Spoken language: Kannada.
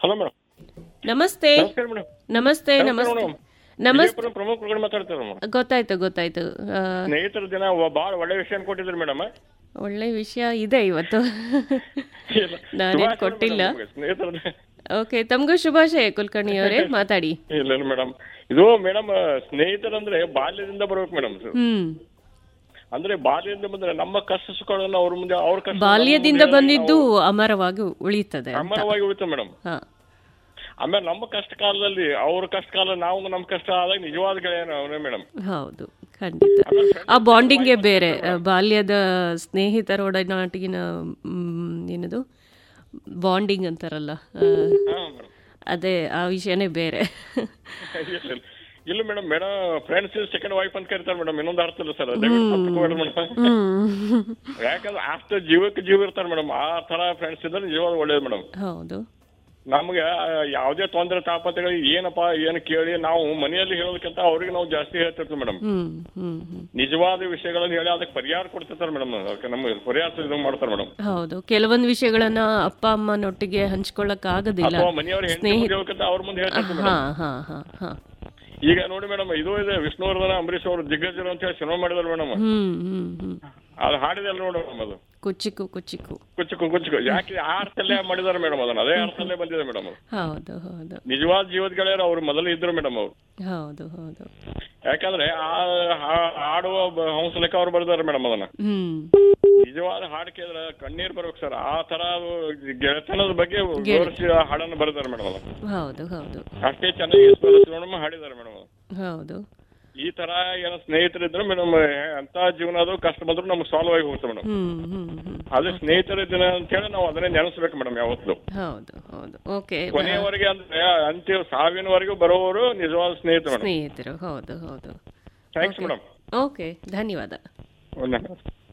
ಹಲೋ ಮೇಡಮ್ ನಮಸ್ತೆ ನಮಸ್ಕಾರ ಮೇಡಮ್ ನಮಸ್ತೆ ನಮಸ್ಕಾರ ನಮಸ್ತೆ ಮೇಡಮ್. ನಮಸ್ತೆ ವಿಜಯಪುರ ಪ್ರಮುಖ ಕಡೆ ಮಾತಾಡ್ತಾರೆ ಮೇಡಮ್ ಗೊತ್ತಾಯ್ತು ಗೊತ್ತಾಯ್ತು ಆ, ಸ್ನೇಹಿತರ ದಿನ ಭಾಳ ಒಳ್ಳೆ ವಿಷಯ ಕೊಟ್ಟಿದ್ರು ಮೇಡಮ್ ಒಳ್ಳೆ ವಿಷಯ ಇದೆ ಇವತ್ತು ನಾನೇನು ಕೊಟ್ಟಿಲ್ಲ ಸ್ನೇಹಿತರ ದಿನ- ಓಕೆ ತಮಗೂ ಶುಭಾಶಯ ಕುಲಕರ್ಣಿ ಅವರೇ ಮಾತಾಡಿ ಇಲ್ಲ ಇಲ್ಲ ಮೇಡಮ್ ಇದು ಮೇಡಮ್ ಸ್ನೇಹಿತರಂದ್ರೆ ಬಾಲ್ಯದಿಂದ ಬರ್ಬೇಕು ಮೇಡಮ್ ಹ್ಮ್ ಅಂದ್ರೆ ಬಾಲ್ಯದಿಂದ ಬಂದ್ರೆ ನಮ್ಮ ಕಷ್ಟ ಸುಖಗಳನ್ನ ಅವ್ರ ಮುಂದೆ ಅವ್ರ ಕಷ್ಟ ಬಾಲ್ಯದಿಂದ ಬಂದಿದ್ದು ಅಮರವಾಗಿ ಉಳಿತದೆ ಅಂತ ಅಮರವಾಗಿ ಉಳಿತು ಮೇಡಮ್ ಹಾ ಆಮೇಲೆ ನಮ್ಮ ಕಷ್ಟ ಕಾಲದಲ್ಲಿ ಅವ್ರ ಕಷ್ಟ ಕಾಲ ನಾವು ನಮ್ಮ ಕಷ್ಟ ಆದಾಗ ನಿಜವಾದ ಗೆಳೆಯನ ಅವನೇ ಮೇಡಮ್ ಹೌದು ಖಂಡಿತ ಆ ಬಾಂಡಿಂಗೇ ಬೇರೆ ಆ, ಬಾಲ್ಯದ ಸ್ನೇಹಿತರೊಡನಾಟಿಗಿನ ಮ್, ಏನದು ಬಾಂಡಿಂಗ್ ಅಂತಾರಲ್ಲ ಆ, ಹಾ ಮೇಡಮ್ ಅದೇ ಆ ವಿಷಯನೇ ಬೇರೆ ಇಲ್ಲ, ಇಲ್ಲ madam madam friends second wife ಅಂತ ಕರೀತಾರೆ ಮೇಡಮ್ ಇನ್ನೊಂದು ಅರ್ಥ ಇಲ್ಲ ಸರ್ ಮೇಡಮ್ ಹ್ಮ್ ಯಾಕಂದ್ರೆ ಅಷ್ಟು ಜೀವಕ್ಕೆ ಜೀವ ಇರ್ತಾರೆ ಮೇಡಮ್ ಆ ತರ ಫ್ರೆಂಡ್ಸ್ ಇದ್ರೆ ನಿಜವಾದ ಒಳ್ಳೇದು ಮೇಡಮ್ ಹೌದು ನಮ್ಗೆ ಯಾವುದೇ ತೊಂದರೆ ತಾಪತ್ರೆಗಳು ಏನಪ್ಪ ಏನು ಕೇಳಿ ನಾವು ಮನೆಯಲ್ಲಿ ಹೇಳೋದಕ್ಕಿಂತ ಅವ್ರಿಗೆ ನಾವು ಜಾಸ್ತಿ ಹೇಳ್ತಿರ್ತೀವಿ ಮೇಡಮ್ ಹ್ಮ್ ಹ್ಮ್ ಹ್ಮ್ ನಿಜವಾದ ವಿಷಯಗಳನ್ನು ಹೇಳಿ ಅದಕ್ಕೆ ಪರಿಹಾರ ಕೊಡ್ತಿರ್ತಾರೆ ಮೇಡಮ್ ಅದಕ್ಕೆ ನಮ್ಗೆ ಪರಿಹಾರ ಇದು ಮಾಡ್ತಾರೆ ಮೇಡಮ್ ಹೌದು ಕೆಲವೊಂದು ವಿಷಯಗಳನ್ನ ಅಪ್ಪ ಅಮ್ಮನೊಟ್ಟಿಗೆ ಹಂಚ್ಕೊಳ್ಳಕ್ ಆಗೋದಿಲ್ಲ ಅಥವಾ ಮನೆಯವ್ರ ಹೆಂಡತಿ ಮುಂದೆ ಹೇಳ್ಬೇಕಂತ ಅವ್ರ ಮುಂದೆ ಹೇಳ್ತಿರ್ತೀವಿ ಹಾ ಮೇಡಮ್ ಹಾ ಹಾ ಹಾ ಈಗ ನೋಡಿ ಮೇಡಮ್ ಇದು ಇದೆ ವಿಷ್ಣುವರ್ಧನ ಅಂಬರೀಶ್ ಅವರು ದಿಗ್ಗಜರು ಅಂತ ಹೇಳಿ ಸಿನಿಮಾ ಮಾಡಿದಾರೆ ಮೇಡಮ್ ಹ್ಮ್ ಹ್ಮ್ ಹ್ಮ್ ಅದು ಹಾಡಿದಲ್ಲ ನೋಡಿ ಮೇಡಮ್ ಅದು ಕುಚಿಕು ಕುಚಿಕು ಕುಚ್ಚುಕು ಕುಚ್ಚುಕು ಯಾಕೆ ಆ ಅರ್ಥಲ್ಲೇ ಮಾಡಿದಾರೆ ಮೇಡಮ್ ಅದನ್ನ ಅದೇ ಅರ್ಥಲ್ಲೇ ಬಂದಿದೆ ಮೇಡಮ್ ಅದು ಹೌದು ಹೌದು ನಿಜವಾದ ಜೀವದ ಗೆಳೆಯರು ಅವ್ರು ಮೊದಲು ಇದ್ರು ಮೇಡಮ್ ಅವ್ರು ಹೌದು ಹೌದು ಯಾಕಂದ್ರೆ ಆ ಆ- ಹಾಡುವ ಬ- ಹಂಸಲೇಖ ಅವ್ರು ಬರೆದಾರೆ ಮೇಡಮ್ ಅದನ್ನ ಹ್ಮ್ ನಿಜವಾದ ಹಾಡು ಕೇಳಿದ್ರೆ ಕಣ್ಣೀರ್ ಬರ್ಬೇಕು ಸರ್ ಆ ತರ ಅದು ಗೆಳೆತನದ ಬಗ್ಗೆ ವಿವರಿಸಿ ಆ ಹಾಡನ್ನು ಬರೆದಾರೆ ಮೇಡಮ್ ಅದು ಹೌದು ಹೌದು ಅಷ್ಟೇ ಚೆನ್ನಾಗಿ ಮೇಡಮ್ ಹಾಡಿದ್ದಾರೆ ಮೇಡಮ್ ಹೌದು ಈ ತರ ಏನೋ ಸ್ನೇಹಿತರಿದ್ರೆ ಮೇಡಮ್ ಅಂತ ಜೀವನ ಅದು ಕಷ್ಟ ಬಂದ್ರು ನಮ್ಗೆ ಸಾಲ್ವ್ ಆಗಿ ಹೋಗುತ್ತೆ ಮೇಡಮ್ ಹ್ಮ್ ಹ್ಮ್ ಹ್ಮ್ ಅದೇ ಸ್ನೇಹಿತರ ದಿನ ಅಂತ ಹೇಳಿ ನಾವು ಅದನ್ನೇ ನೆನೆಸ್ಬೇಕು ಮೇಡಮ್ ಯಾವತ್ತು ಹೌದು ಹೌದು ಓಕೆ ಕೊನೆಯವರೆಗೆ ಅಂದ್ರೆ ಅಂತ್ಯ ಸಾವಿನವರೆಗೂ ಬರೋವರು ನಿಜವಾದ ಸ್ನೇಹಿತರು ಮೇಡಮ್ ಸ್ನೇಹಿತರು ಹೌದು ಹೌದು ಥ್ಯಾಂಕ್ಸ್ ಮೇಡಮ್ ಓಕೆ ಧನ್ಯವಾದ ಧನ್ಯವಾದ